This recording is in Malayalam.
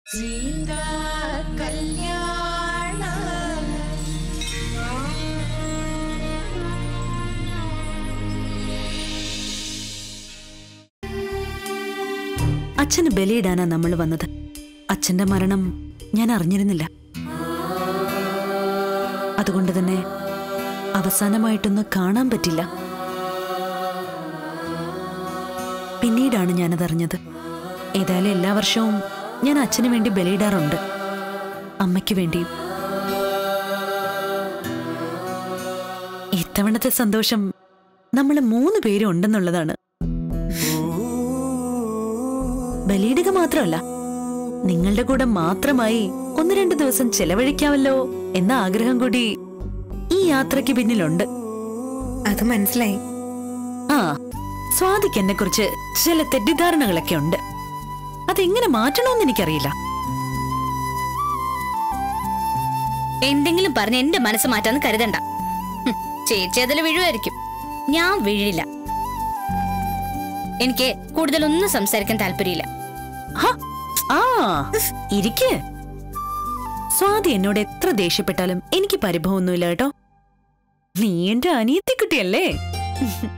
സീതാ കല്യാണ അച്ഛന് ബലിയിടാനാ നമ്മൾ വന്നത് അച്ഛന്റെ മരണം ഞാൻ അറിഞ്ഞിരുന്നില്ല അതുകൊണ്ട് തന്നെ അവസാനമായിട്ടൊന്ന് കാണാൻ പറ്റില്ല പിന്നീടാണ് ഞാനതറിഞ്ഞത് ഏതായാലും എല്ലാ വർഷവും ഞാൻ അച്ഛന് വേണ്ടി ബലിയിടാറുണ്ട് അമ്മയ്ക്ക് വേണ്ടിയും ഇത്തവണത്തെ സന്തോഷം നമ്മൾ മൂന്ന് പേരും ഉണ്ടെന്നുള്ളതാണ് ബലിയിടുക മാത്രമല്ല നിങ്ങളുടെ കൂടെ മാത്രമായി ഒന്ന് രണ്ട് ദിവസം ചെലവഴിക്കാമല്ലോ എന്ന ആഗ്രഹം കൂടി ഈ യാത്രയ്ക്ക് പിന്നിലുണ്ട് അത് മനസ്സിലായി ആ സ്വാതിക്ക് എന്നെ കുറിച്ച് ചില തെറ്റിദ്ധാരണകളൊക്കെ ഉണ്ട് അതെങ്ങനെ മാറ്റണമെന്ന് എനിക്കറിയില്ല എന്തെങ്കിലും പറഞ്ഞ് എന്റെ മനസ്സ് മാറ്റാന്ന് കരുതണ്ട ഹും, ചേച്ചി അതിൽ വീഴുമായിരിക്കും ഞാൻ വീഴില്ല എനിക്ക് കൂടുതലൊന്നും സംസാരിക്കാൻ താല്പര്യമില്ല ഹ, ആ ഇരിക്ക് സ്വാതി എന്നോട് എത്ര ദേഷ്യപ്പെട്ടാലും എനിക്ക് പരിഭവമൊന്നുമില്ല കേട്ടോ നീ എന്റെ അനിയത്തിക്കുട്ടിയല്ലേ